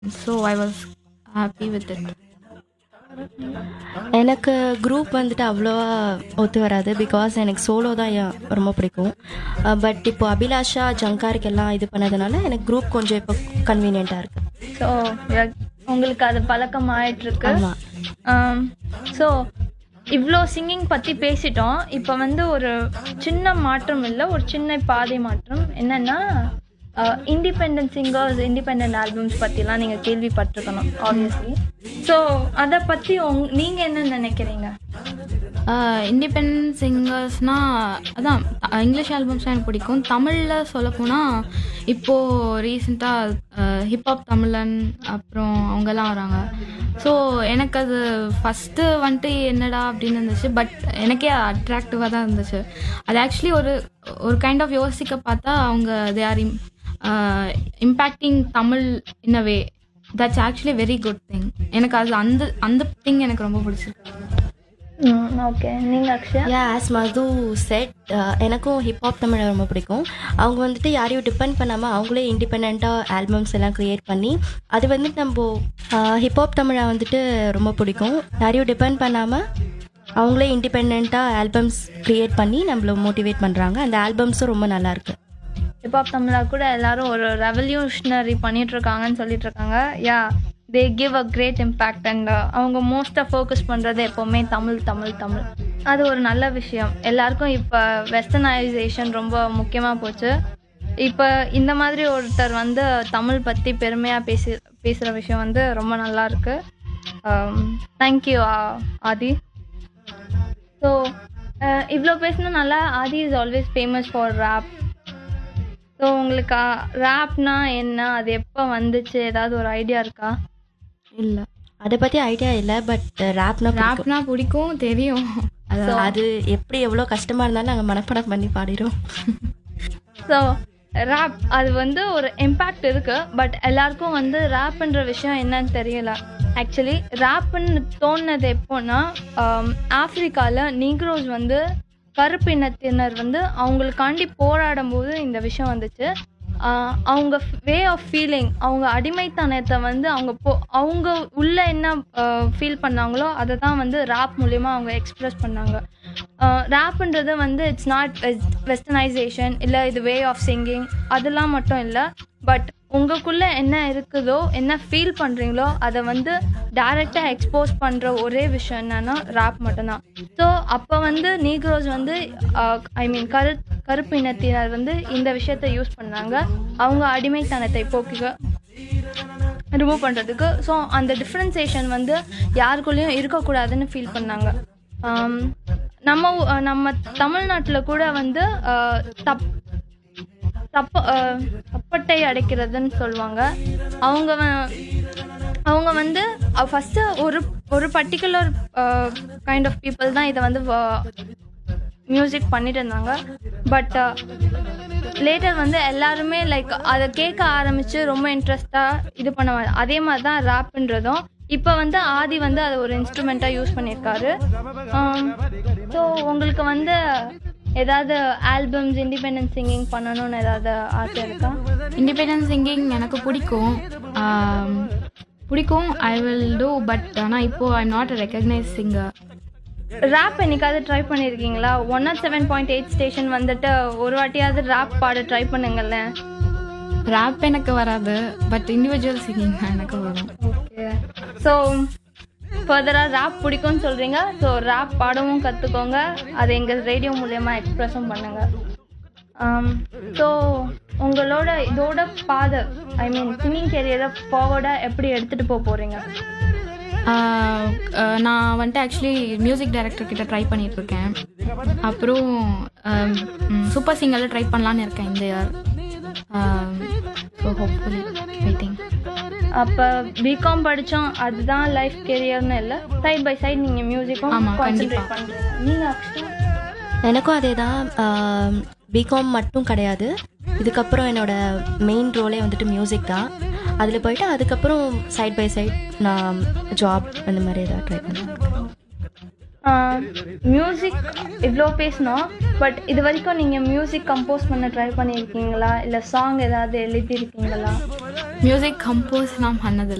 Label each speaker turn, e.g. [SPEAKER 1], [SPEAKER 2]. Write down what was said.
[SPEAKER 1] So I was happy with it
[SPEAKER 2] எனக்கு group வந்துட்டு அவ்வளோவா ஒத்து வராது பிகாஸ் எனக்கு சோலோ தான் ஏன் ரொம்ப பிடிக்கும் பட் இப்போ அபிலாஷா ஜங்காருக்கு எல்லாம் இது பண்ணதுனால எனக்கு குரூப் கொஞ்சம் இப்போ கன்வீனியண்ட்டாக இருக்குது
[SPEAKER 3] ஸோ உங்களுக்கு அது பழக்கம் ஆயிட்டு இருக்கு
[SPEAKER 2] ஆமாம்
[SPEAKER 3] ஸோ இவ்வளோ சிங்கிங் பற்றி பேசிட்டோம் இப்போ வந்து ஒரு சின்ன மாற்றம் இல்லை ஒரு சின்ன பாதை மாற்றம் என்னன்னா இண்டிபெண்டன்ட் சிங்கர்ஸ் இண்டிபெண்டன்ட் ஆல்பம்ஸ் பற்றிலாம் நீங்கள் கேள்விப்பட்டிருக்கணும் ஆப்வியஸ்லி ஸோ அதை பற்றி உங் நீங்கள் என்ன நினைக்கிறீங்க
[SPEAKER 1] இண்டிபெண்டன்ட் சிங்கர்ஸ்னால் அதான் அஹ் இங்கிலீஷ் ஆல்பம்ஸ் எனக்கு பிடிக்கும் தமிழில் சொல்லப்போனால் இப்போது ரீசெண்டாக ஹிப்ஹாப் தமிழன் அப்புறம் அவங்கெல்லாம் வராங்க ஸோ எனக்கு அது ஃபஸ்ட்டு வந்துட்டு என்னடா அப்படின்னு இருந்துச்சு பட் எனக்கே அட்ராக்டிவாக தான் இருந்துச்சு அது ஆக்சுவலி ஒரு ஒரு கைண்ட் ஆஃப் யோசிக்க பார்த்தா அவங்க they are im impacting Tamil in a way that's actually very good thing எனக்கு அது அந்த அந்த திங் எனக்கு ரொம்ப பிடிச்சிருக்கு
[SPEAKER 3] ஓகே நீங்கள் Akshaya
[SPEAKER 2] yeah as Madhu said எனக்கும் ஹிப்ஹாப் தமிழை ரொம்ப பிடிக்கும் அவங்க வந்துட்டு யாரையும் டிபெண்ட் பண்ணாமல் அவங்களே இண்டிபெண்ட்டாக ஆல்பம்ஸ் எல்லாம் க்ரியேட் பண்ணி அது வந்துட்டு நம்ம ஹிப்ஹாப் தமிழை வந்துட்டு ரொம்ப பிடிக்கும் யாரையும் டிபெண்ட் பண்ணாமல் அவங்களே இண்டிபெண்ட்டாக ஆல்பம்ஸ் க்ரியேட் பண்ணி நம்மள மோட்டிவேட் பண்ணுறாங்க அந்த ஆல்பம்ஸும் ரொம்ப நல்லாயிருக்கு
[SPEAKER 3] ஹிப்ஹாப் தமிழா கூட எல்லாரும் ஒரு ரெவல்யூஷனரி பண்ணிட்டு இருக்காங்கன்னு சொல்லிட்டு இருக்காங்க yeah they give a great impact and அவங்க மோஸ்ட்டாக ஃபோக்கஸ் பண்ணுறது எப்போவுமே தமிழ் தமிழ் தமிழ் அது ஒரு நல்ல விஷயம் எல்லாருக்கும் இப்போ வெஸ்டர்னைசேஷன் ரொம்ப முக்கியமாக போச்சு இப்போ இந்த மாதிரி ஒருத்தர் வந்து தமிழ் பற்றி பெருமையாக பேசி பேசுகிற விஷயம் வந்து ரொம்ப நல்லா இருக்கு தேங்க்யூ ஆதி ஸோ இவ்வளோ பேசினா நல்லா Aadhi is always famous for rap so உங்களுக்கு ரேப்னா என்ன அது எப்போ வந்துச்சு ஏதாவது ஒரு ஐடியா இருக்கா
[SPEAKER 1] இல்லை
[SPEAKER 2] அதை பற்றி ஐடியா இல்லை பட் ரேப்னா
[SPEAKER 1] ரேப்னா பிடிக்கும் தெரியும் அது
[SPEAKER 2] அது எப்படி எவ்வளோ கஷ்டமாக இருந்தாலும் நாங்கள் மனப்பாடம் பண்ணி பாடிடுவோம்
[SPEAKER 3] ஸோ ரேப் அது வந்து ஒரு இம்பேக்ட் இருக்கு பட் எல்லாருக்கும் வந்து ரேப்ன்ற விஷயம் என்னன்னு தெரியல ஆக்சுவலி ரேப்புன்னு தோணுனது எப்போன்னா ஆப்பிரிக்காவில் நீக்ரோஸ் வந்து கருப்பினத்தினர் வந்து அவங்களுக்காண்டி போராடும் போது இந்த விஷயம் வந்துச்சு ஆஹ் அவங்க வே ஆஃப் ஃபீலிங் அவங்க அடிமைத்தனத்தை வந்து அவங்க போ அவங்க உள்ள என்ன ஃபீல் பண்ணாங்களோ அதை தான் வந்து ரேப் மூலியமாக அவங்க எக்ஸ்ப்ரெஸ் பண்ணாங்க ரேப்புன்றது வந்து இட்ஸ் நாட் வெஸ்டர்னைசேஷன் இல்லை இது வே ஆஃப் சிங்கிங் அதெல்லாம் மட்டும் இல்லை பட் உங்களுக்குள்ள என்ன இருக்குதோ என்ன ஃபீல் பண்ணுறீங்களோ அதை வந்து டைரெக்டாக எக்ஸ்போஸ் பண்ணுற ஒரே விஷயம் என்னன்னா ரேப் மட்டும்தான் ஸோ அப்போ வந்து நீக்ரோஸ் வந்து ஐ மீன் கரு கருப்பு இனத்தினர் வந்து இந்த விஷயத்தை யூஸ் பண்ணாங்க அவங்க அடிமைத்தனத்தை போக்கிக்க ரிமூவ் பண்ணுறதுக்கு ஸோ அந்த டிஃப்ரென்சேஷன் வந்து யாருக்குள்ளேயும் இருக்கக்கூடாதுன்னு ஃபீல் பண்ணாங்க ஆம், நம்ம ஊ- நம்ம தமிழ்நாட்டில் கூட வந்து ஆஹ், தப் தப்ப ஆஹ், தப்பட்டை அடைக்கிறதுன்னு சொல்லுவாங்க அவங்க வ- அவங்க வந்து ஃபஸ்ட்டு ஒரு ஒரு பர்டிகுலர் கைண்ட் ஆஃப் பீப்புள் தான் இதை வந்து மியூசிக் பண்ணிட்டு இருந்தாங்க பட் லேட்டர் வந்து எல்லாருமே லைக் அதை கேட்க ஆரம்பிச்சு ரொம்ப இன்ட்ரெஸ்டாக இது பண்ண அதே மாதிரி தான் ரேப்புன்றதும் இப்போ வந்து ஆதி வந்து அதை ஒரு இன்ஸ்ட்ருமெண்ட்டாக யூஸ் பண்ணியிருக்காரு ஸோ உங்களுக்கு வந்து ஏதாவது ஆல்பம்ஸ் இண்டிபெண்டன்ஸ் சிங்கிங் பண்ணணும்னு ஏதாவது ஆசை இருக்கா
[SPEAKER 1] இண்டிபெண்டன்ஸ் சிங்கிங் எனக்கு பிடிக்கும் ஆம், பிடிக்கும் ஐ வில் டூ பட் ஆனால் இப்போ I not recognise singer
[SPEAKER 3] rap என்னைக்காவது ட்ரை பண்ணியிருக்கீங்களா one nought seven point eight station வந்துட்டு ஒரு வாட்டியாவது ரேப் பாட ட்ரை பண்ணுங்களேன்
[SPEAKER 1] ரேப் எனக்கு வராது பட் இண்டிவிஜுவல் சிங்கிங் எனக்கு வரும்
[SPEAKER 3] ஓகே ஸோ ஃபர்தராக ரேப் பிடிக்கும்னு சொல்கிறீங்க ஸோ ரேப் பாடவும் கற்றுக்கோங்க அதை எங்கள் ரேடியோ மூலயமா எக்ஸ்ப்ரெஸும் பண்ணுங்கள் ஸோ உங்களோட இதோட பாதை ஐ மீன் சிங்கிங் கெரியரை ஃபார்வர்டாக எப்படி எடுத்துகிட்டு போக போகிறீங்க
[SPEAKER 1] ஆஹ், ஆஹ், நான் வந்துட்டு ஆக்சுவலி மியூசிக் டைரக்டர் கிட்ட ட்ரை பண்ணிட்டு இருக்கேன் அப்புறம் சூப்பர் சிங்கரில் ட்ரை பண்ணலான்னு இருக்கேன் இந்த இயர் ஸோ ஹோப்ஃபுல்லி வெயிட்டிங்
[SPEAKER 3] அப்போ பிகாம் படித்தோம் அதுதான் லைஃப் கெரியர்னு இல்லை சைட் பை சைட் நீங்கள் மியூசிக்கும்
[SPEAKER 1] ஆமா,
[SPEAKER 3] கான்சென்ட்ரேட்
[SPEAKER 1] கண்டிப்பா.
[SPEAKER 3] பண்ணுறீங்க நீங்கள் அக்ஷயா
[SPEAKER 2] எனக்கும் அதே தான் பிகாம் மட்டும் கிடையாது இதுக்கப்புறம் என்னோட மெயின் ரோலே வந்துட்டு மியூசிக் தான் அதில் போயிட்டு அதுக்கப்புறம் சைட் பை சைட் நான் ஜாப் அந்த மாதிரி ஏதாவது ட்ரை பண்ணுவேன்
[SPEAKER 3] மியூசிக் இவ்வளோ பேசினோம் பட் இது வரைக்கும் நீங்கள் மியூசிக் கம்போஸ் பண்ண ட்ரை பண்ணியிருக்கீங்களா இல்லை சாங் ஏதாவது எழுதியிருக்கீங்களா
[SPEAKER 1] மியூசிக் கம்போஸ்லாம் பண்ணதில்லை